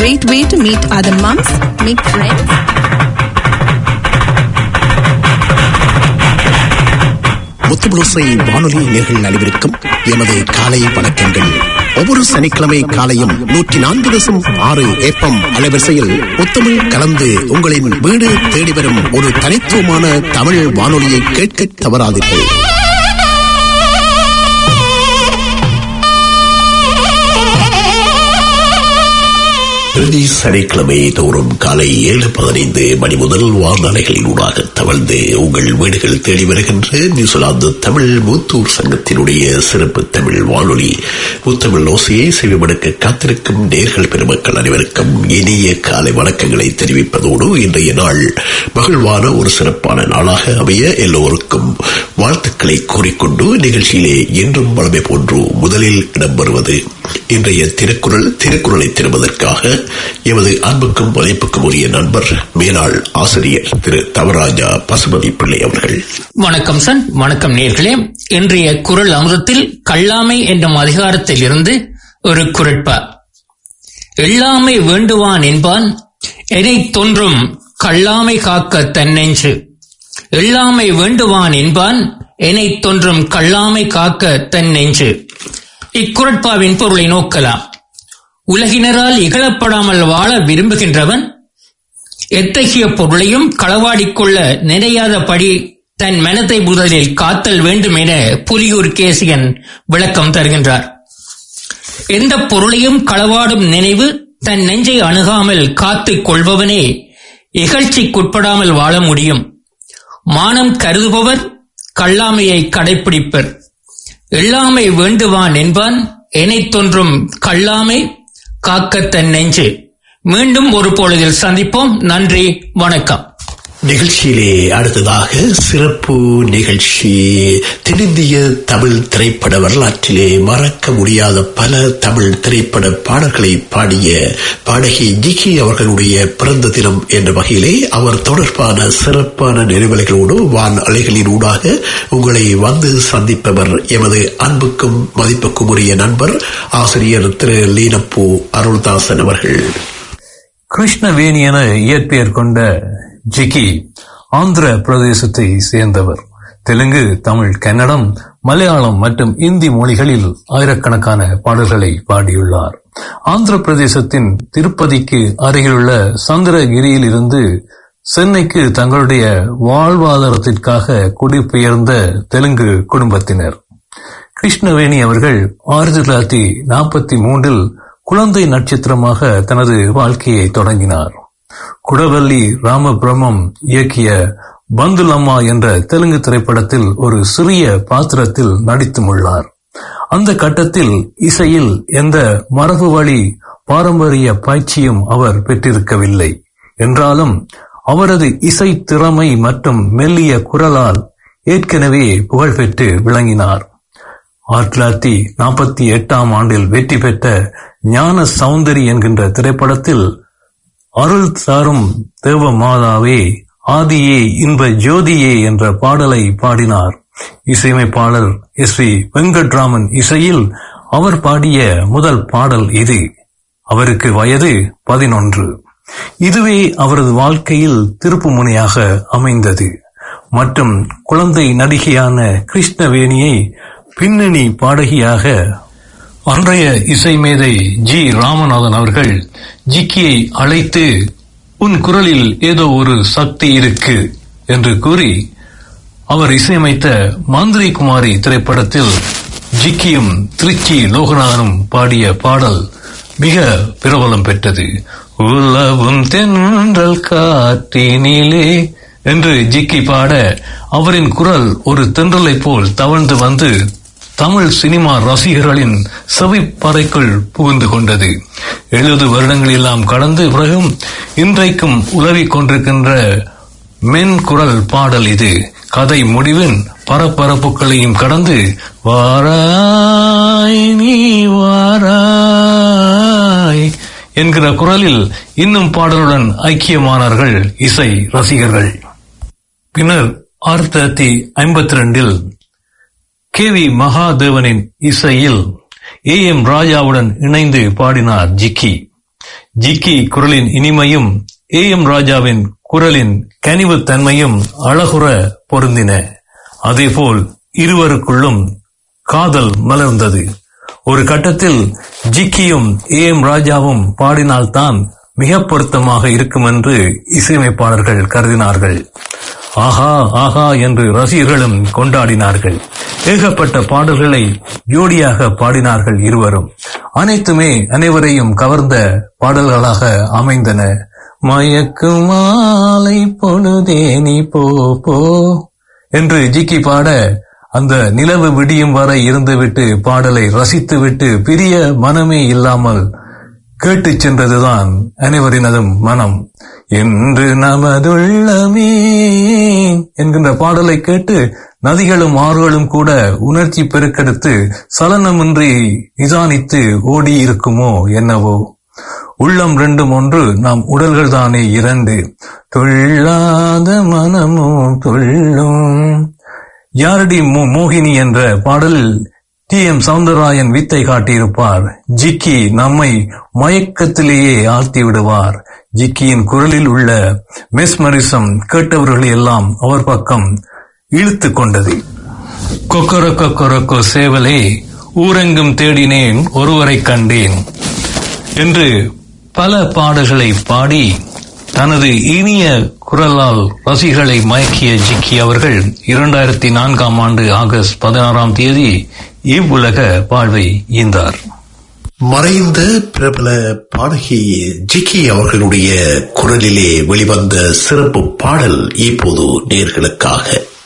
great way to meet other moms, make friends. முத்துபுளோசை வானொலி நேர்கள் அனைவருக்கும் எமது காலை வணக்கங்கள் ஒவ்வொரு சனிக்கிழமை காலையும் நூற்றி நான்கு தசம் ஆறு ஏப்பம் அலைவரிசையில் முத்தமிழ் கலந்து உங்களின் வீடு தேடி வரும் ஒரு தனித்துவமான தமிழ் வானொலியை கேட்க தவறாதீர்கள் பிரதி சனிக்கிழமை தோறும் காலை ஏழு பதினைந்து மணி முதல் வானலைகளின் ஊடாக தவழ்ந்து உங்கள் வீடுகள் தேடி வருகின்ற நியூசிலாந்து தமிழ் மூத்தூர் சங்கத்தினுடைய சிறப்பு தமிழ் வானொலி முத்தமிழ் ஓசையை செவிமடுக்க காத்திருக்கும் நேர்கள் பெருமக்கள் அனைவருக்கும் இனிய காலை வணக்கங்களை தெரிவிப்பதோடு இன்றைய நாள் மகிழ்வான ஒரு சிறப்பான நாளாக அமைய எல்லோருக்கும் வாழ்த்துக்களை கூறிக்கொண்டு நிகழ்ச்சியிலே என்றும் வளமை போன்று முதலில் இடம்பெறுவது இன்றைய திருக்குறள் திருக்குறளை தருவதற்காக எமது அன்புக்கும் மதிப்புக்கும் உரிய நண்பர் மேலாள் ஆசிரியர் திரு தவராஜா பசுபதி பிள்ளை அவர்கள் வணக்கம் சன் வணக்கம் நேர்களே இன்றைய குரல் அமுதத்தில் கல்லாமை என்னும் அதிகாரத்தில் இருந்து ஒரு குரட்பா எல்லாமை வேண்டுவான் என்பான் எனை தோன்றும் கல்லாமை காக்க தன்னெஞ்சு எல்லாமை வேண்டுவான் என்பான் எனை தோன்றும் கல்லாமை காக்க தன் நெஞ்சு இக்குரட்பாவின் பொருளை நோக்கலாம் உலகினரால் இகழப்படாமல் வாழ விரும்புகின்றவன் எத்தகைய பொருளையும் களவாடிக்கொள்ள நினையாதபடி தன் மனத்தை முதலில் காத்தல் வேண்டும் என புலியூர் கேசியன் விளக்கம் தருகின்றார் எந்த பொருளையும் களவாடும் நினைவு தன் நெஞ்சை அணுகாமல் காத்துக் கொள்பவனே இகழ்ச்சிக்குட்படாமல் வாழ முடியும் மானம் கருதுபவர் கல்லாமையை கடைப்பிடிப்பர் எல்லாமை வேண்டுவான் என்பான் எனை தோன்றும் கல்லாமை காக்க தன் நெஞ்சு மீண்டும் ஒரு பொழுதில் சந்திப்போம் நன்றி வணக்கம் நிகழ்ச்சியிலே அடுத்ததாக சிறப்பு நிகழ்ச்சி தென்னிந்திய தமிழ் திரைப்பட வரலாற்றிலே மறக்க முடியாத பல தமிழ் திரைப்பட பாடல்களை பாடிய பாடகி ஜிகி அவர்களுடைய பிறந்த தினம் என்ற வகையிலே அவர் தொடர்பான சிறப்பான நினைவலைகளோடு வான் அலைகளின் ஊடாக உங்களை வந்து சந்திப்பவர் எமது அன்புக்கும் மதிப்புக்கும் உரிய நண்பர் ஆசிரியர் திரு லீனப்பூ அருள்தாசன் அவர்கள் கிருஷ்ணவேணி என இயற்பெயர் கொண்ட ஜிகி ஆந்திர பிரதேசத்தை சேர்ந்தவர் தெலுங்கு தமிழ் கன்னடம் மலையாளம் மற்றும் இந்தி மொழிகளில் ஆயிரக்கணக்கான பாடல்களை பாடியுள்ளார் ஆந்திர பிரதேசத்தின் திருப்பதிக்கு அருகிலுள்ள சந்திரகிரியில் இருந்து சென்னைக்கு தங்களுடைய வாழ்வாதாரத்திற்காக குடிபெயர்ந்த தெலுங்கு குடும்பத்தினர் கிருஷ்ணவேணி அவர்கள் ஆயிரத்தி தொள்ளாயிரத்தி நாற்பத்தி மூன்றில் குழந்தை நட்சத்திரமாக தனது வாழ்க்கையை தொடங்கினார் குடவல்லி ராமபிரமம் இயக்கிய பந்துலம்மா என்ற தெலுங்கு திரைப்படத்தில் ஒரு சிறிய பாத்திரத்தில் நடித்துமுள்ளார் அந்த கட்டத்தில் இசையில் எந்த மரபு வழி பாரம்பரிய பயிற்சியும் அவர் பெற்றிருக்கவில்லை என்றாலும் அவரது இசை திறமை மற்றும் மெல்லிய குரலால் ஏற்கனவே புகழ்பெற்று விளங்கினார் ஆயிரத்தி தொள்ளாயிரத்தி நாற்பத்தி எட்டாம் ஆண்டில் வெற்றி பெற்ற ஞான சௌந்தரி என்கின்ற திரைப்படத்தில் அருள் சாரும் தேவ மாதாவே ஆதியே இன்ப ஜோதியே என்ற பாடலை பாடினார் இசையமைப்பாளர் எஸ் வி வெங்கட்ராமன் இசையில் அவர் பாடிய முதல் பாடல் இது அவருக்கு வயது பதினொன்று இதுவே அவரது வாழ்க்கையில் திருப்பு முனையாக அமைந்தது மற்றும் குழந்தை நடிகையான கிருஷ்ணவேணியை பின்னணி பாடகியாக அன்றைய இசை மேதை ஜி ராமநாதன் அவர்கள் ஜிக்கியை அழைத்து உன் குரலில் ஏதோ ஒரு சக்தி இருக்கு என்று கூறி அவர் இசையமைத்த மந்திரி குமாரி திரைப்படத்தில் ஜிக்கியும் திருச்சி லோகநாதனும் பாடிய பாடல் மிக பிரபலம் பெற்றது உலவும் தென்றல் காற்றினிலே என்று ஜிக்கி பாட அவரின் குரல் ஒரு தென்றலை போல் தவழ்ந்து வந்து தமிழ் சினிமா ரசிகர்களின் செவிப்பறைக்குள் புகுந்து கொண்டது எழுபது வருடங்கள் எல்லாம் கடந்து பிறகும் இன்றைக்கும் உலவிக் கொண்டிருக்கின்ற மென் குரல் பாடல் இது கதை முடிவின் பரபரப்புகளையும் கடந்து வாராய் நீ வாராய் என்கிற குரலில் இன்னும் பாடலுடன் ஐக்கியமானார்கள் இசை ரசிகர்கள் பின்னர் ஆயிரத்தி தொள்ளாயிரத்தி ஐம்பத்தி ரெண்டில் கே வி மகாதேவனின் இசையில் ஏ எம் ராஜாவுடன் இணைந்து பாடினார் ஜிக்கி ஜிக்கி குரலின் இனிமையும் ஏ எம் ராஜாவின் குரலின் கனிவு தன்மையும் அழகுற பொருந்தின அதேபோல் இருவருக்குள்ளும் காதல் மலர்ந்தது ஒரு கட்டத்தில் ஜிக்கியும் ஏ எம் ராஜாவும் பாடினால்தான் மிக பொருத்தமாக இருக்கும் என்று இசையமைப்பாளர்கள் கருதினார்கள் ஆஹா ஆஹா என்று ரசிகர்களும் கொண்டாடினார்கள் ஏகப்பட்ட பாடல்களை ஜோடியாக பாடினார்கள் இருவரும் அனைத்துமே அனைவரையும் கவர்ந்த பாடல்களாக அமைந்தன மயக்கு மாலை பொழுதே நீ போ போ என்று ஜிக்கி பாட அந்த நிலவு விடியும் வரை இருந்துவிட்டு பாடலை ரசித்துவிட்டு பிரிய மனமே இல்லாமல் கேட்டுச் சென்றதுதான் அனைவரினதும் மனம் என்று நமதுள்ளமே என்கின்ற பாடலை கேட்டு நதிகளும் ஆறுகளும் கூட உணர்ச்சி பெருக்கெடுத்து சலனமின்றி நிதானித்து ஓடி இருக்குமோ என்னவோ உள்ளம் ரெண்டும் ஒன்று நாம் உடல்கள் தானே இரண்டு தொல்லாத மனமோ தொல்லும் யாரடி மோ- மோகினி என்ற பாடலில் டி எம் சவுந்தரராயன் வித்தை காட்டியிருப்பார் ஜிக்கி நம்மை மயக்கத்திலேயே ஆழ்த்தி விடுவார் ஜிக்கியின் குரலில் உள்ள மெஸ்மரிசம் கேட்டவர்களை எல்லாம் அவர் பக்கம் இழுத்து கொண்டது கொக்கர கொக்கரக்கோ சேவலே ஊரெங்கும் தேடினேன் ஒருவரை கண்டேன் என்று பல பாடல்களை பாடி தனது இனிய குரலால் ரசிகளை மயக்கிய ஜிக்கி அவர்கள் இரண்டாயிரத்தி நான்காம் ஆண்டு ஆகஸ்ட் பதினாறாம் தேதி இவ்வுலக வாழ்வை ஈந்தார் மறைந்த பிரபல பாடகி ஜிக்கி அவர்களுடைய குரலிலே வெளிவந்த சிறப்பு பாடல் இப்போது நேர்களுக்காக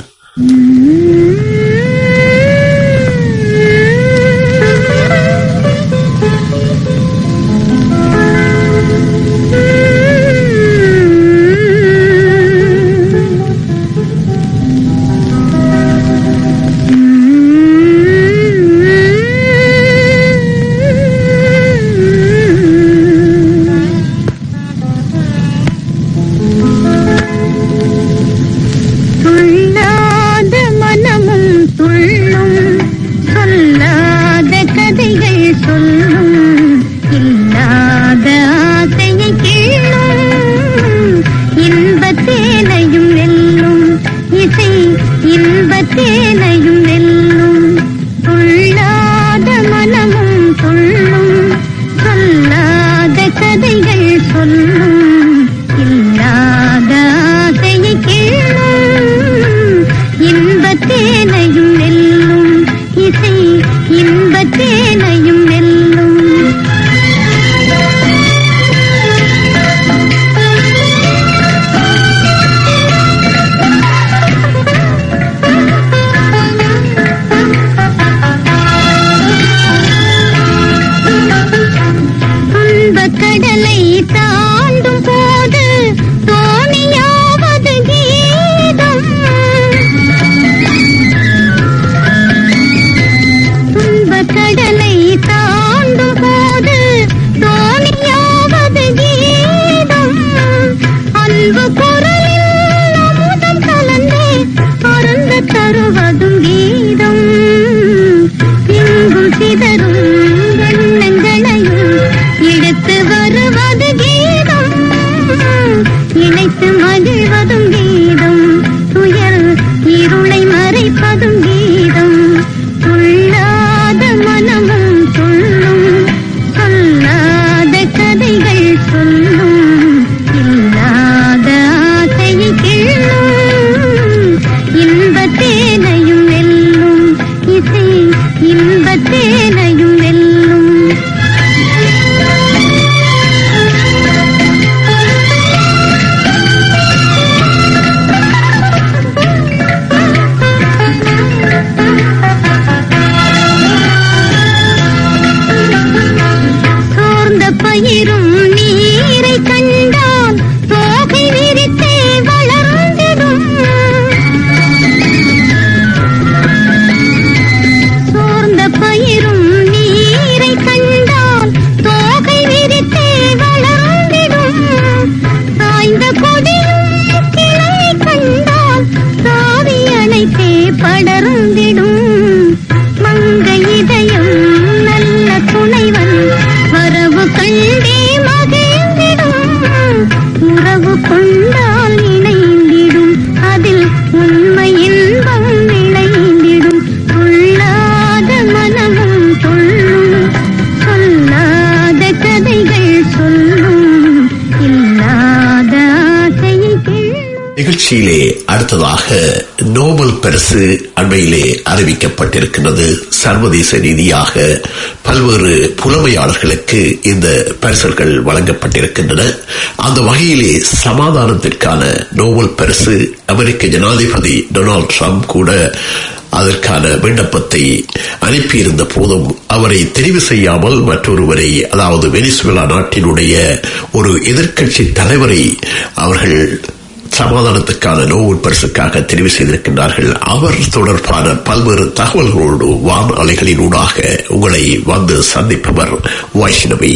துள்ளாத மனமும் துள்ளும் சொல்லாத கதைகள் சொல்லும் இல்லாத ஆசையை கீழும் இன்பத்தேனையும் வெல்லும் இசை இன்பத்தேனையும் வெல்லும் துள்ளாத மனமும் துள்ளும் சொல்லாத கதைகள் சொல்லும் இல்லாத ஆசையை கீழும் இன்பத்தேனையும் வெல்லும் இசை இன்பத்தேனையும் வெல்லும் துன்பக் கடலை தாண்டும் நிகழ்ச்சியிலே அடுத்ததாக நோபல் பரிசு அண்மையிலே அறிவிக்கப்பட்டிருக்கிறது சர்வதேச ரீதியாக பல்வேறு புலமையாளர்களுக்கு இந்த பரிசுகள் வழங்கப்பட்டிருக்கின்றன அந்த வகையிலே சமாதானத்திற்கான நோபல் பரிசு அமெரிக்க ஜனாதிபதி டொனால்ட் ட்ரம்ப் கூட அதற்கான விண்ணப்பத்தை அனுப்பியிருந்த போதும் அவரை தெரிவு செய்யாமல் மற்றொருவரை அதாவது வெனிசுவேலா நாட்டினுடைய ஒரு எதிர்க்கட்சி தலைவரை அவர்கள் சமாதானத்துக்கான நோபல் பரிசுக்காக தெரிவு செய்திருக்கின்றார்கள் அவர் தொடர்பான பல்வேறு தகவல்களோடு வான் அலைகளினூடாக உங்களை வந்து சந்திப்பவர் வைஷ்ணவி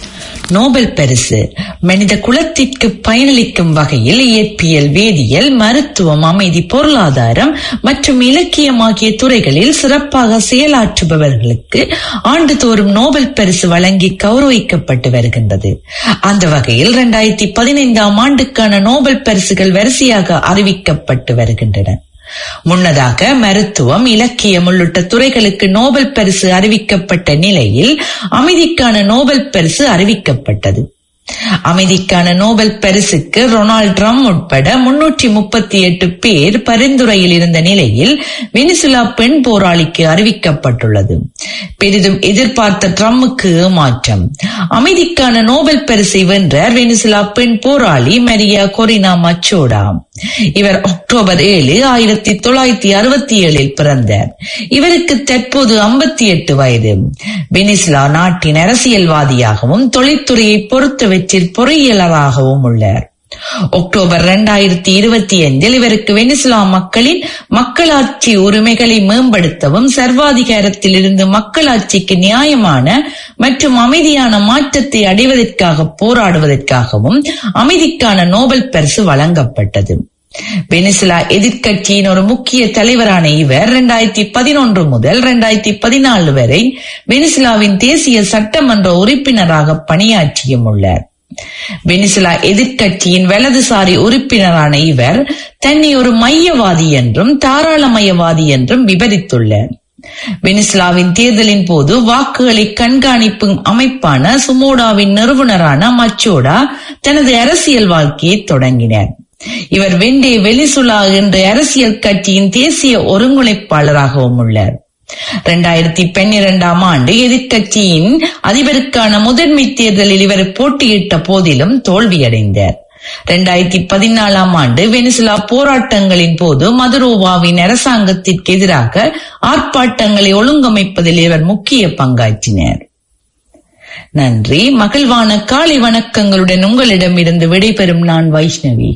நோபல் பரிசு மனித குலத்திற்கு பயனளிக்கும் வகையில் இயற்பியல் வேதியியல் மருத்துவம் அமைதி பொருளாதாரம் மற்றும் இலக்கியம் ஆகிய துறைகளில் சிறப்பாக செயலாற்றுபவர்களுக்கு ஆண்டுதோறும் நோபல் பரிசு வழங்கி கௌரவிக்கப்பட்டு வருகின்றது அந்த வகையில் இரண்டாயிரத்தி பதினைந்தாம் ஆண்டுக்கான நோபல் பரிசுகள் வரிசையாக அறிவிக்கப்பட்டு வருகின்றன முன்னதாக மருத்துவம் இலக்கியம் உள்ளிட்ட துறைகளுக்கு நோபல் பரிசு அறிவிக்கப்பட்ட நிலையில் அமைதிக்கான நோபல் பரிசு அறிவிக்கப்பட்டது அமைதிக்கான நோபல் பரிசுக்கு ரொனால்ட் ட்ரம் உட்பட முன்னூற்றி முப்பத்தி எட்டு பேர் பரிந்துரையில் இருந்த நிலையில் வெனிசுலா பெண் போராளிக்கு அறிவிக்கப்பட்டுள்ளது பெரிதும் எதிர்பார்த்த ட்ரம்முக்கு ஏமாற்றம் அமைதிக்கான நோபல் பரிசை வென்றார் வெனிசுலா பெண் போராளி மரியா கொரினா மச்சோடா இவர் அக்டோபர் ஏழு ஆயிரத்தி தொள்ளாயிரத்தி அறுபத்தி ஏழில் பிறந்தார் இவருக்கு தற்போது ஐம்பத்தி எட்டு வயது வெனிசுலா நாட்டின் அரசியல்வாதியாகவும் தொழில்துறையை பொறுத்தவற்றில் பொறியியலராகவும் உள்ளார் அக்டோபர் இரண்டாயிரத்தி இருபத்தி ஐந்தில் இவருக்கு வெனிசுலா மக்களின் மக்களாட்சி உரிமைகளை மேம்படுத்தவும் சர்வாதிகாரத்தில் இருந்து மக்களாட்சிக்கு நியாயமான மற்றும் அமைதியான மாற்றத்தை அடைவதற்காக போராடுவதற்காகவும் அமைதிக்கான நோபல் பரிசு வழங்கப்பட்டது வெனிசுலா எதிர்க்கட்சியின் ஒரு முக்கிய தலைவரான இவர் இரண்டாயிரத்தி பதினொன்று முதல் இரண்டாயிரத்தி பதினாலு வரை வெனிசுலாவின் தேசிய சட்டமன்ற உறுப்பினராக பணியாற்றியும் உள்ளார் வெனிசுலா எதிர்க்கட்சியின் வலதுசாரி உறுப்பினரான இவர் தன்னை ஒரு மையவாதி என்றும் தாராளமயவாதி என்றும் விவரித்துள்ளார் வெனிசுலாவின் தேர்தலின் போது வாக்குகளை கண்காணிப்பு அமைப்பான சுமோடாவின் நிறுவனரான மச்சோடா தனது அரசியல் வாழ்க்கையை தொடங்கினார் இவர் வெண்டே வெனிசுலா என்ற அரசியல் கட்சியின் தேசிய ஒருங்கிணைப்பாளராகவும் உள்ளார் இரண்டாயிரத்தி பன்னிரெண்டாம் ஆண்டு எதிர்க்கட்சியின் அதிபருக்கான முதன்மை தேர்தலில் இவர் போட்டியிட்ட போதிலும் தோல்வியடைந்தார் இரண்டாயிரத்தி பதினாலாம் ஆண்டு வெனிசுலா போராட்டங்களின் போது மதுரோவாவின் அரசாங்கத்திற்கு எதிராக ஆர்ப்பாட்டங்களை ஒழுங்கமைப்பதில் இவர் முக்கிய பங்காற்றினார் நன்றி மகிழ்வான காலை வணக்கங்களுடன் உங்களிடமிருந்து விடைபெறும் நான் வைஷ்ணவி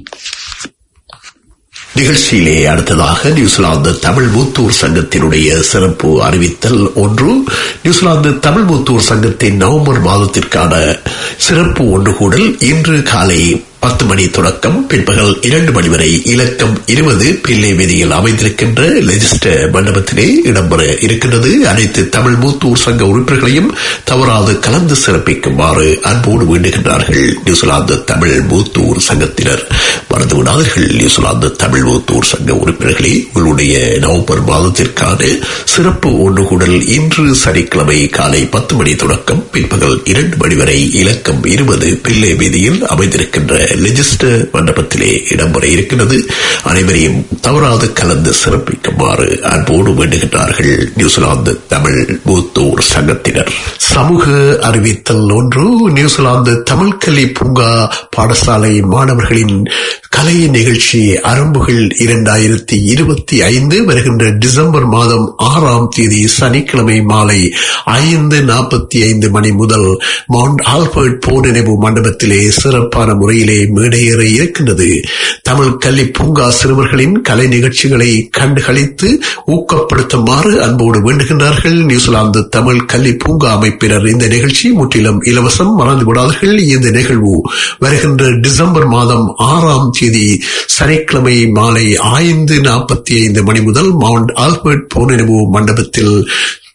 நிகழ்ச்சியிலே அடுத்ததாக நியூசிலாந்து தமிழ் மூத்தூர் சங்கத்தினுடைய சிறப்பு அறிவித்தல் ஒன்று நியூசிலாந்து தமிழ் மூத்தூர் சங்கத்தின் நவம்பர் மாதத்திற்கான சிறப்பு ஒன்றுகூடல் இன்று காலை பத்து மணி தொடக்கம் பிற்பகல் இரண்டு மணி வரை இலக்கம் இருபது பிள்ளை வீதியில் அமைந்திருக்கின்ற லெஜிஸ்டர் மண்டபத்திலே இடம்பெற இருக்கின்றது அனைத்து தமிழ் மூத்தூர் சங்க உறுப்பினர்களையும் தவறாது கலந்து சிறப்பிக்குமாறு அன்போடு வேண்டுகின்றார்கள் நியூசிலாந்து தமிழ் மூத்தூர் சங்கத்தினர் மறந்து விடாதீர்கள் நியூசிலாந்து தமிழ் மூத்தூர் சங்க உறுப்பினர்களே உங்களுடைய நவம்பர் மாதத்திற்கான சிறப்பு ஒன்றுகூடல் இன்று சனிக்கிழமை காலை பத்து மணி தொடக்கம் பிற்பகல் இரண்டு மணி வரை இலக்கம் இருபது பிள்ளை வீதியில் அமைந்திருக்கின்ற லெஜிஸ்டர் மண்டபத்திலே இடம்பெற இருக்கிறது அனைவரையும் தவறாது கலந்து சிறப்பிக்குமாறு அன்போடு வேண்டுகின்றார்கள் நியூசிலாந்து தமிழ் மூத்தூர் சங்கத்தினர் சமூக அறிவித்தல் ஒன்று நியூசிலாந்து தமிழ் கல்வி பூங்கா பாடசாலை மாணவர்களின் கலை நிகழ்ச்சி அரும்புகள் இரண்டாயிரத்தி இருபத்தி ஐந்து வருகின்ற டிசம்பர் மாதம் ஆறாம் தேதி சனிக்கிழமை மாலை ஐந்து நாற்பத்தி ஐந்து மணி முதல் மவுண்ட் ஆல்பர்ட் போர் நினைவு மண்டபத்திலே சிறப்பான முறையிலே மேடையேற இருக்கின்றது தமிழ் கல்வி பூங்கா சிறுவர்களின் கலை நிகழ்ச்சிகளை கண்டுகளித்து ஊக்கப்படுத்துமாறு அன்போடு வேண்டுகின்றார்கள் நியூசிலாந்து தமிழ் கல்வி பூங்கா அமைப்பினர் இந்த நிகழ்ச்சி முற்றிலும் இலவசம் மறந்து விடாதீர்கள் இந்த நிகழ்வு வருகின்ற டிசம்பர் மாதம் ஆறாம் தேதி சனிக்கிழமை மாலை ஐந்து நாற்பத்தி ஐந்து மணி முதல் மவுண்ட் ஆல்பர்ட் போர் நினைவு மண்டபத்தில்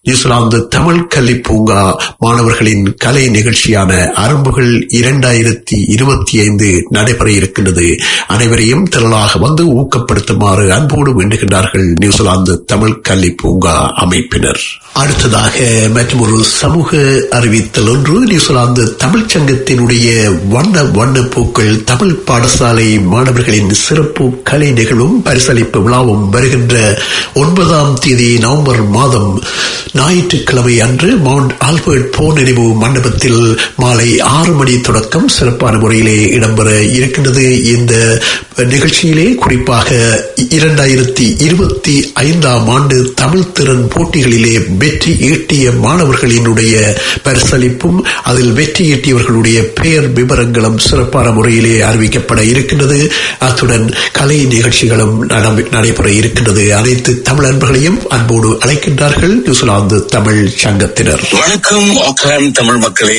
நியூசிலாந்து தமிழ் கல்வி பூங்கா மாணவர்களின் கலை நிகழ்ச்சியான அரும்புகள் இரண்டாயிரத்தி இருபத்தி ஐந்து நடைபெற இருக்கின்றது அனைவரையும் திரளாக வந்து ஊக்கப்படுத்துமாறு அன்போடு வேண்டுகின்றார்கள் நியூசிலாந்து தமிழ் கல்வி பூங்கா அமைப்பினர் அடுத்ததாக மற்றொரு சமூக அறிவித்தல் ஒன்று நியூசிலாந்து தமிழ்ச் சங்கத்தினுடைய வண்ண வண்ண பூக்கள் தமிழ் பாடசாலை மாணவர்களின் சிறப்பு கலை நிகழ்வும் பரிசளிப்பு விழாவும் வருகின்ற ஒன்பதாம் தேதி நவம்பர் மாதம் ஞாயிற்றுக்கிழமை அன்று மவுண்ட் ஆல்பர்ட் போர் நினைவு மண்டபத்தில் மாலை ஆறு மணி தொடக்கம் சிறப்பான முறையிலே இடம்பெற இருக்கின்றது இந்த நிகழ்ச்சியிலே குறிப்பாக இரண்டாயிரத்தி இருபத்தி ஐந்தாம் ஆண்டு தமிழ் திறன் போட்டிகளிலே வெற்றி ஈட்டிய மாணவர்களினுடைய பரிசளிப்பும் அதில் வெற்றி ஈட்டியவர்களுடைய பெயர் விவரங்களும் சிறப்பான முறையிலே அறிவிக்கப்பட இருக்கின்றது அத்துடன் கலை நிகழ்ச்சிகளும் நடம்- நடைபெற இருக்கின்றது அனைத்து தமிழ் அன்பர்களையும் அன்போடு அழைக்கின்றார்கள் நியூசிலாந்து தமிழ் சங்கத்தினர் வணக்கம் ஆக்லாந்து தமிழ் மக்களே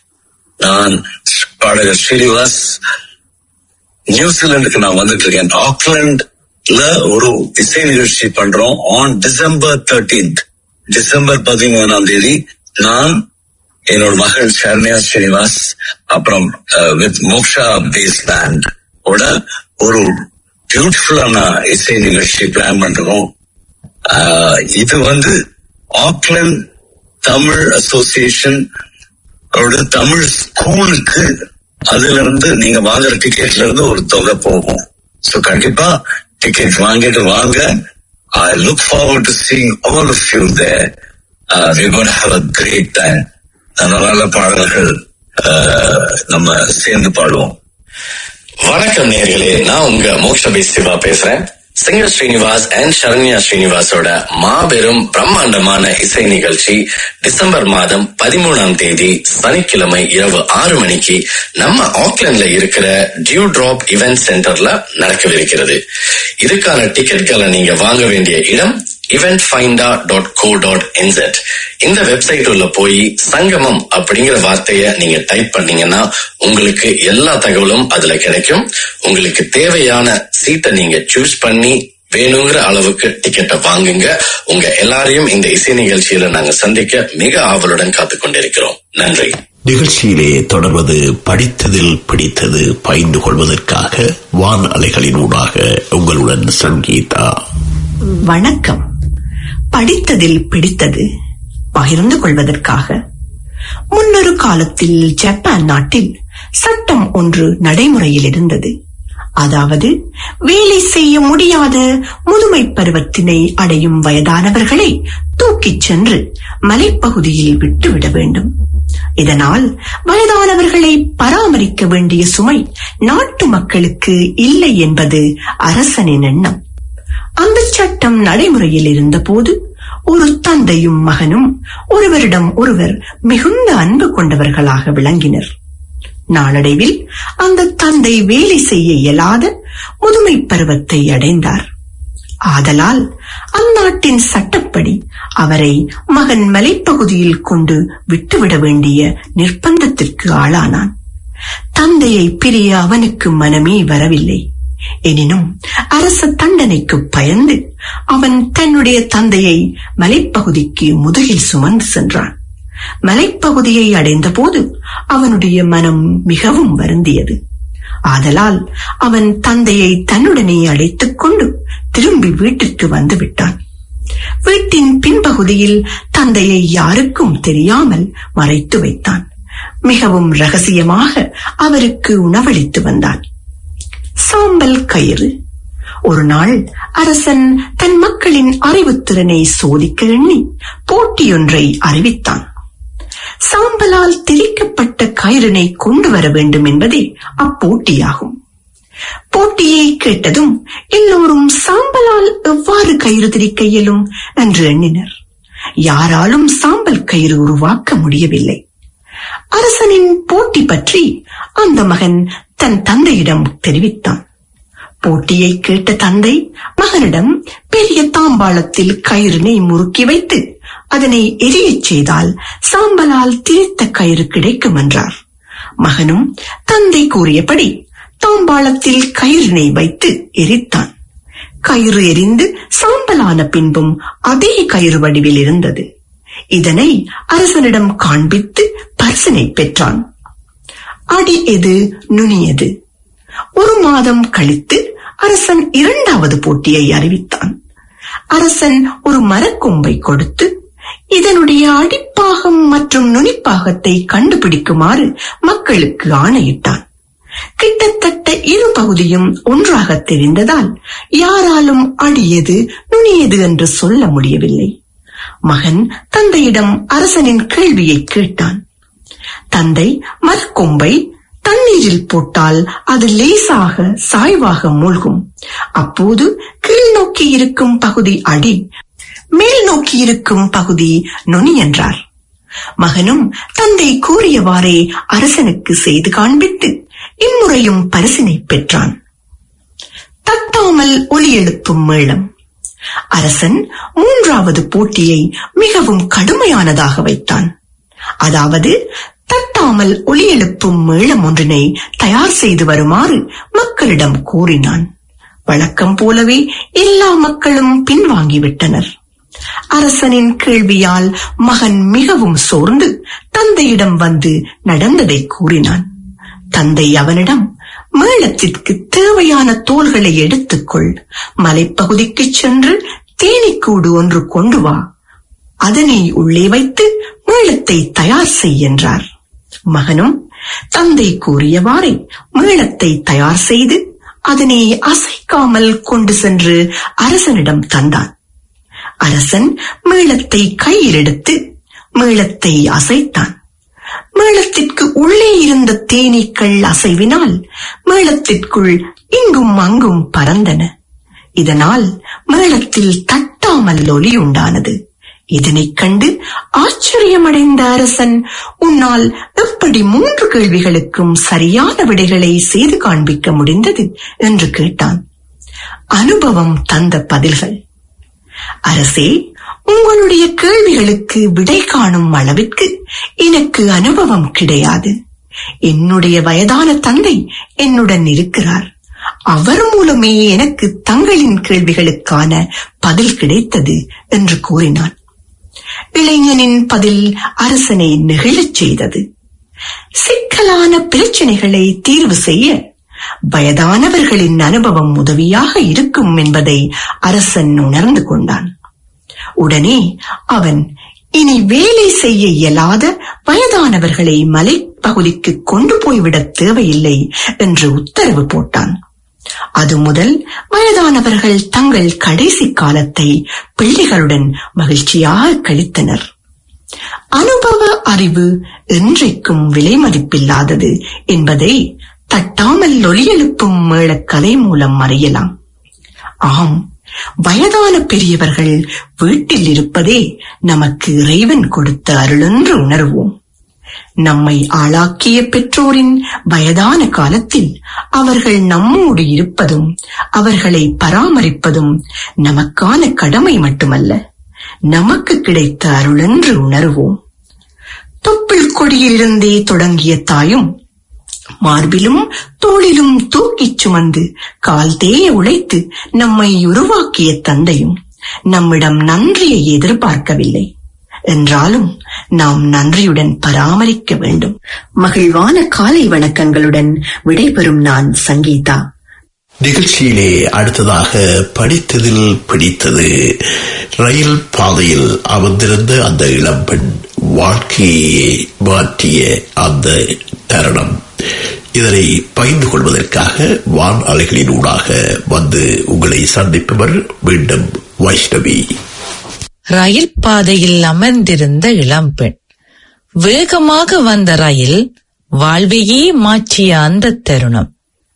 நான் பாடகர் ஸ்ரீனிவாஸ் நியூசிலாந்துக்கு நான் வந்துட்டு இருக்கேன் ஆக்லாண்ட்ல ஒரு இசை நிகழ்ச்சி பண்றோம் ஆன் டிசம்பர் தேர்டீன்த் டிசம்பர் பதிமூணாம் தேதி நான் என்னோட மகள் சரண்யா ஸ்ரீனிவாஸ் அப்புறம் வித் மோக்ஷா பேஸ் பேண்ட் ஓட ஒரு பியூட்டிஃபுல்லான இசை நிகழ்ச்சி பிளான் பண்றோம் ஆஹ் இது வந்து ஆக்லாந்து தமிழ் அசோசியேஷன் அவரோட தமிழ் ஸ்கூலுக்கு அதுல இருந்து நீங்க வாங்குற டிக்கெட்ல இருந்து ஒரு தொகை போகும் சோ கண்டிப்பா டிக்கெட் வாங்கிட்டு வாங்க I look forward to seeing all of you there we got have a great time நல்ல நல்ல பாடல்கள் ஆஹ், நம்ம சேர்ந்து பாடுவோம் வணக்கம் நேர்களே நான் உங்க மோக்ஷபி சிவா பேசுறேன் சிங்கர் ஸ்ரீனிவாஸ் அண்ட் சரண்யா ஸ்ரீனிவாசோட மாபெரும் பிரம்மாண்டமான இசை நிகழ்ச்சி டிசம்பர் மாதம் பதிமூணாம் தேதி சனிக்கிழமை இரவு ஆறு மணிக்கு நம்ம ஆக்லாண்ட்ல இருக்கிற டியூ டிராப் இவென்ட் சென்டர்ல நடக்கவிருக்கிறது இதுக்கான டிக்கெட்களை நீங்க வாங்க வேண்டிய இடம் Eventfinda dot co dot N Z இந்த வெப்சைட் உள்ள போய் சங்கமம் அப்படிங்கிற வார்த்தைய நீங்க டைப் பண்ணீங்கன்னா உங்களுக்கு எல்லா தகவலும் அதுல கிடைக்கும் உங்களுக்கு தேவையான சீட்டை நீங்க சூஸ் பண்ணி வேணுங்கிற அளவுக்கு டிக்கெட்டை வாங்குங்க உங்க எல்லாரையும் இந்த இசை நிகழ்ச்சியில நாங்க சந்திக்க மிக ஆவலுடன் காத்துக் கொண்டிருக்கிறோம் நன்றி நிகழ்ச்சியிலே தொடர்வது படித்ததில் பிடித்தது பயின்று கொள்வதற்காக வான் அலைகளினூடாக உங்களுடன் சங்கீதா வணக்கம் படித்ததில் பிடித்தது பகிர்ந்து கொள்வதற்காக முன்னொரு காலத்தில் ஜப்பான் நாட்டில் சட்டம் ஒன்று நடைமுறையில் இருந்தது அதாவது வேலை செய்ய முடியாத முதுமை பருவத்தினை அடையும் வயதானவர்களை தூக்கிச் சென்று மலைப்பகுதியில் விட்டுவிட வேண்டும் இதனால் வயதானவர்களை பராமரிக்க வேண்டிய சுமை நாட்டு மக்களுக்கு இல்லை என்பது அரசனின் எண்ணம் அந்த சட்டம் நடைமுறையில் இருந்தபோது ஒரு தந்தையும் மகனும் ஒருவரிடம் ஒருவர் மிகுந்த அன்பு கொண்டவர்களாக விளங்கினர் நாளடைவில் அந்த தந்தை வேலை செய்ய இயலாத முதுமை பருவத்தை அடைந்தார் ஆதலால் அந்நாட்டின் சட்டப்படி அவரை மகன் மலைப்பகுதியில் கொண்டு விட்டுவிட வேண்டிய நிர்பந்தத்திற்கு ஆளானான் தந்தையை பிரிய அவனுக்கு மனமே வரவில்லை எனினும் அரச தண்டனைக்கு பயந்து அவன் தன்னுடைய தந்தையை மலைப்பகுதிக்கு முதுகில் சுமந்து சென்றான் மலைப்பகுதியை அடைந்தபோது அவனுடைய மனம் மிகவும் வருந்தியது ஆதலால் அவன் தந்தையை தன்னுடனே அழைத்துக் கொண்டு திரும்பி வீட்டிற்கு வந்து விட்டான் வீட்டின் பின்பகுதியில் தந்தையை யாருக்கும் தெரியாமல் மறைத்து வைத்தான் மிகவும் ரகசியமாக அவருக்கு உணவளித்து வந்தான் சாம்பல் கயிறு ஒரு நாள் அரசன் தன் மக்களின் அறிவுத்திறனை சோதிக்க எண்ணி போட்டியொன்றை அறிவித்தான் சாம்பலால் திரிக்கப்பட்ட கயிறினை கொண்டு வர வேண்டும் என்பதே அப்போட்டியாகும் போட்டியை கேட்டதும் எல்லோரும் சாம்பலால் எவ்வாறு கயிறு திரிக்க இயலும் என்று எண்ணினர் யாராலும் சாம்பல் கயிறு உருவாக்க முடியவில்லை அரசனின் போட்டி பற்றி அந்த மகன் தன் தந்தையிடம் தெரிவித்தான் போட்டியை கேட்ட தந்தை மகனிடம் பெரிய தாம்பாளத்தில் கயிறினை முறுக்கி வைத்து அதனை எரியச் செய்தால் சாம்பலால் திரித்த கயிறு கிடைக்கும் என்றார் மகனும் தந்தை கூறியபடி தாம்பாளத்தில் கயிறினை வைத்து எரித்தான் கயிறு எரிந்து சாம்பலான பின்பும் அதே கயிறு வடிவில் இருந்தது இதனை அரசனிடம் காண்பித்து பரிசனை பெற்றான் அடி எது நுனியது ஒரு மாதம் கழித்து அரசன் இரண்டாவது போட்டியை அறிவித்தான் அரசன் ஒரு மரக்கொம்பை கொடுத்து இதனுடைய அடிப்பாகம் மற்றும் நுனிப்பாகத்தை கண்டுபிடிக்குமாறு மக்களுக்கு ஆணையிட்டான் கிட்டத்தட்ட இரு பகுதியும் ஒன்றாக தெரிந்ததால் யாராலும் அடியது நுனியது என்று சொல்ல முடியவில்லை மகன் தந்தையிடம் அரசனின் கேள்வியை கேட்டான் தந்தை மரக்கொம்பை தண்ணீரில் போட்டால் அது லேசாக சாய்வாக மூழ்கும் அப்போது கீழ் நோக்கி இருக்கும் பகுதி அடி மேல் நோக்கி இருக்கும் பகுதி நுனி என்றார் மகனும் தந்தை கூறியவாறே அரசனுக்கு செய்து காண்பித்து இம்முறையும் பரிசினை பெற்றான் தட்டாமல் ஒலி எழுப்பும் மேளம் அரசன் மூன்றாவது போட்டியை மிகவும் கடுமையானதாக வைத்தான் அதாவது தட்டாமல் ஒலி எழுப்பும் மேளம் ஒன்றினை தயார் செய்து வருமாறு மக்களிடம் கூறினான் வழக்கம் போலவே எல்லா மக்களும் பின்வாங்கிவிட்டனர் அரசனின் கேள்வியால் மகன் மிகவும் சோர்ந்து தந்தையிடம் வந்து நடந்ததை கூறினான் தந்தை அவனிடம் மேளத்திற்கு தேவையான தோள்களை எடுத்துக்கொள் மலைப்பகுதிக்கு சென்று தேனீக்கூடு ஒன்று கொண்டு வா அதனை உள்ளே வைத்து மேளத்தை தயார் செய் என்றார் மகனும் தந்தை கூறியவாறே மேளத்தை தயார் செய்து அதனை அசைக்காமல் கொண்டு சென்று அரசனிடம் தந்தான் அரசன் மேளத்தை கையில் எடுத்து மேளத்தை அசைத்தான் மேளத்திற்கு உள்ளே இருந்த தேனீக்கள் அசைவினால் மேளத்திற்குள் இங்கும் அங்கும் பறந்தன இதனால் மேளத்தில் தட்டாமல் ஒலி உண்டானது இதனைக் கண்டு ஆச்சரியமடைந்த அரசன் உன்னால் எப்படி மூன்று கேள்விகளுக்கும் சரியான விடைகளை செய்து காண்பிக்க முடிந்தது என்று கேட்டான் அனுபவம் தந்த பதில்கள் அரசே உங்களுடைய கேள்விகளுக்கு விடை காணும் அளவிற்கு எனக்கு அனுபவம் கிடையாது என்னுடைய வயதான தந்தை என்னுடன் இருக்கிறார் அவர் மூலமே எனக்கு தங்களின் கேள்விகளுக்கான பதில் கிடைத்தது என்று கூறினான் இளைஞனின் பதில் அரசனை நெகிழச் செய்தது சிக்கலான பிரச்சனைகளை தீர்வு செய்ய வயதானவர்களின் அனுபவம் உதவியாக இருக்கும் என்பதை அரசன் உணர்ந்து கொண்டான் உடனே அவன் இனி வேலை செய்ய இயலாத வயதானவர்களை மலைப்பகுதிக்கு கொண்டு போய்விடத் தேவையில்லை என்று உத்தரவு போட்டான் அது முதல் வயதானவர்கள் தங்கள் கடைசி காலத்தை பிள்ளைகளுடன் மகிழ்ச்சியாக கழித்தனர் அனுபவ அறிவு என்றைக்கும் விலை மதிப்பில்லாதது என்பதை தட்டாமல் ஒலியெழுப்பும் மேளக்கலை மூலம் அறியலாம் ஆம் வயதான பெரியவர்கள் வீட்டில் இருப்பதே நமக்கு இறைவன் கொடுத்த அருளென்று உணர்வோம் நம்மை ஆளாக்கிய பெற்றோரின் வயதான காலத்தில் அவர்கள் நம்மோடு இருப்பதும் அவர்களை பராமரிப்பதும் நமக்கான கடமை மட்டுமல்ல நமக்கு கிடைத்த அருளென்று உணர்வோம் தொப்புள் கொடியிலிருந்தே தொடங்கிய தாயும் மார்பிலும் தோளிலும் தூக்கிச் சுமந்து கால் தேய உழைத்து நம்மை உருவாக்கிய தந்தையும் நம்மிடம் நன்றியை எதிர்பார்க்கவில்லை என்றாலும் நாம் நன்றியுடன் பராமரிக்க வேண்டும் மகிழ்வான காலை வணக்கங்களுடன் விடைபெறும் நான் சங்கீதா நிகழ்ச்சியிலே அடுத்ததாக படித்ததில் பிடித்தது ரயில் பாதையில் அமர்ந்திருந்த அந்த இளம்பெண் வாழ்க்கையை மாற்றிய அந்த தருணம் இதனை பகிர்ந்து கொள்வதற்காக வான் அலைகளின் ஊடாக வந்து உங்களை சந்திப்பவர் மீண்டும் வைஷ்ணவி ரயில் பாதையில் அமர்ந்திருந்த இளம்பெண் வேகமாக வந்த ரயில் வாழ்வையே மாற்றிய அந்த தருணம்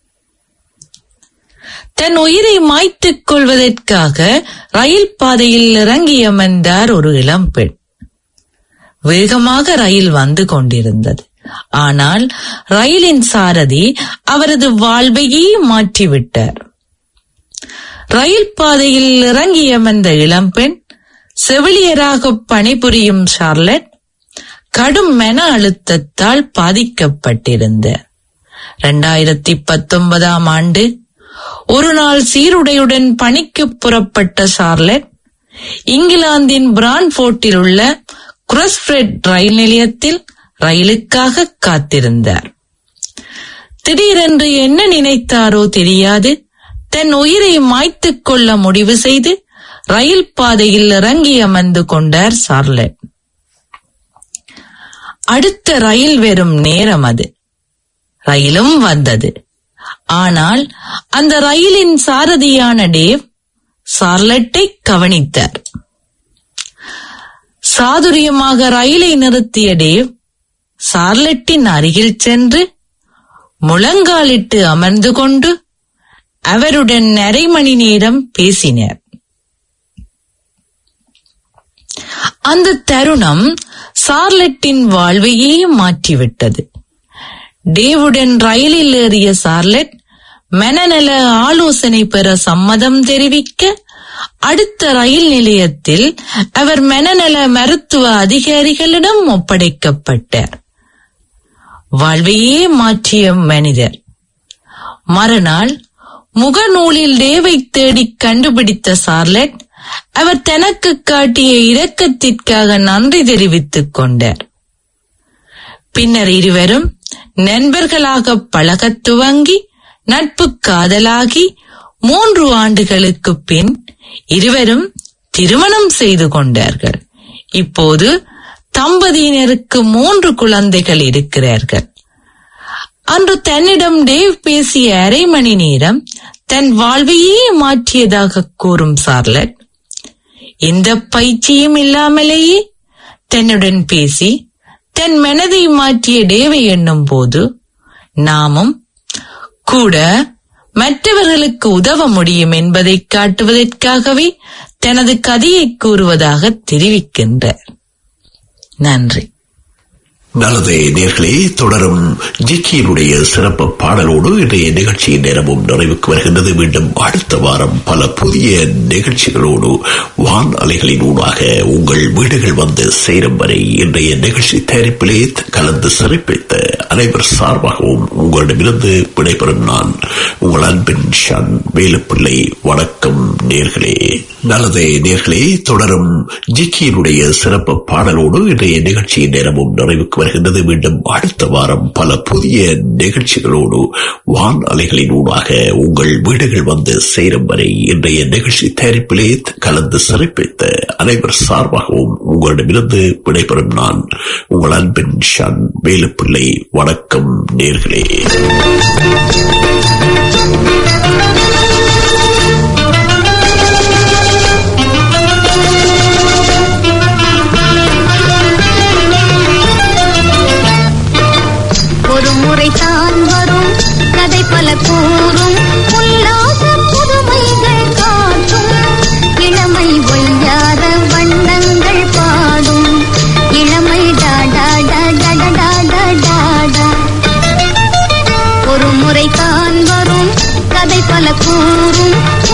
தன் உயிரை மாய்த்துக் கொள்வதற்காக ரயில் பாதையில் இறங்கி அமர்ந்தார் ஒரு இளம்பெண் வேகமாக ரயில் வந்து கொண்டிருந்தது ஆனால் ரயிலின் சாரதி அவரது வாழ்வையே மாற்றிவிட்டார் ரயில் பாதையில் இறங்கி அமர்ந்த இளம்பெண் செவிலியராக பணிபுரியும் ஷார்லட் கடும் மன அழுத்தத்தால் பாதிக்கப்பட்டிருந்தார் இரண்டாயிரத்தி பத்தொன்பதாம் ஆண்டு ஒரு நாள் சீருடையுடன் பணிக்கு புறப்பட்ட ஷார்லட் இங்கிலாந்தின் பிரான்ஃபோர்ட்டில் உள்ள குரஸ்பிரெட் ரயில் நிலையத்தில் ரயிலுக்காக காத்திருந்தார் திடீரென்று என்ன நினைத்தாரோ தெரியாது தன் உயிரை மாய்த்துக் கொள்ள முடிவு செய்து ரயில் பாதையில் இறங்கி அமர்ந்து கொண்டார் சார்லட் அடுத்த ரயில் வரும் நேரம் அது ரயிலும் வந்தது ஆனால் அந்த ரயிலின் சாரதியான டேவ் சார்லட்டை கவனித்தார் சாதுரியமாக ரயிலை நிறுத்திய டேவ் சார்லட்டின் அருகில் சென்று முழங்காலிட்டு அமர்ந்து கொண்டு அவருடன் அரை மணி நேரம் பேசினார் அந்த தருணம் சார்லட்டின் வாழ்வையே மாற்றிவிட்டது டேவுடன் ரயிலில் ஏறிய சார்லட் மனநல ஆலோசனை பெற சம்மதம் தெரிவிக்க அடுத்த ரயில் நிலையத்தில் அவர் மனநல மருத்துவ அதிகாரிகளிடம் ஒப்படைக்கப்பட்டார் வாழ்வையே மாற்றிய மனிதர் மறுநாள் முகநூலில் டேவை தேடி கண்டுபிடித்த சார்லட் அவர் தனக்கு காட்டிய இரக்கத்திற்காக நன்றி தெரிவித்துக் கொண்டார் பின்னர் இருவரும் நண்பர்களாக பழகத் துவங்கி நட்பு காதலாகி மூன்று ஆண்டுகளுக்கு பின் இருவரும் திருமணம் செய்து கொண்டார்கள் இப்போது தம்பதியினருக்கு மூன்று குழந்தைகள் இருக்கிறார்கள் அன்று தன்னிடம் டேவ் பேசிய அரை மணி நேரம் தன் வாழ்வையே மாற்றியதாக கூறும் சார்லட் எந்த பயிற்சியும் இல்லாமலேயே தன்னுடன் பேசி தன் மனதை மாற்றிய டேவை எண்ணும் போது நாமும் கூட மற்றவர்களுக்கு உதவ முடியும் என்பதை காட்டுவதற்காகவே தனது கதையை கூறுவதாக தெரிவிக்கின்றார் நன்றி நல்லது நேர்களே தொடரும் ஜிக்கியினுடைய சிறப்பு பாடலோடு இன்றைய நிகழ்ச்சியின் நேரமும் நிறைவுக்கு வருகின்றது மீண்டும் அடுத்த வாரம் பல புதிய நிகழ்ச்சிகளோடு வான் அலைகளின் ஊடாக உங்கள் வீடுகள் வந்து சேரும் வரை இன்றைய நிகழ்ச்சி தயாரிப்பிலே கலந்து சிறப்பித்த அனைவர் சார்பாகவும் உங்களிடமிருந்து விடைபெறும் நான் உங்கள் அன்பின் ஷன் வேலுப்பிள்ளை வணக்கம் நேர்களே நல்லது நேர்களே தொடரும் ஜிக்கியினுடைய சிறப்பு பாடலோடு இன்றைய நிகழ்ச்சியின் நேரமும் நிறைவுக்கு வருகின்றது மீண்டும் அடுத்த வாரம் பல புதிய நிகழ்ச்சிகளோடு வான் அலைகளின் ஊடாக உங்கள் வீடுகள் வந்து சேரும் வரை இன்றைய நிகழ்ச்சி தயாரிப்பிலே கலந்து சிறப்பித்த அனைவர் சார்பாகவும் உங்களிடமிருந்து விடைபெறும் நான் உங்கள் அன்பின் ஷன் வேலுப்பிள்ளை வணக்கம் நேர்களே ஒரு முறை தான் வரும் கதை பல கூறும் உல்லாச புதுமைகள் காட்டும் இளமை ஒய்யாத வண்ணங்கள் பாடும் இளமை டாடா டாடா டாடா டாடா ஒரு முறை தான் வரும் கதை பல கூறும்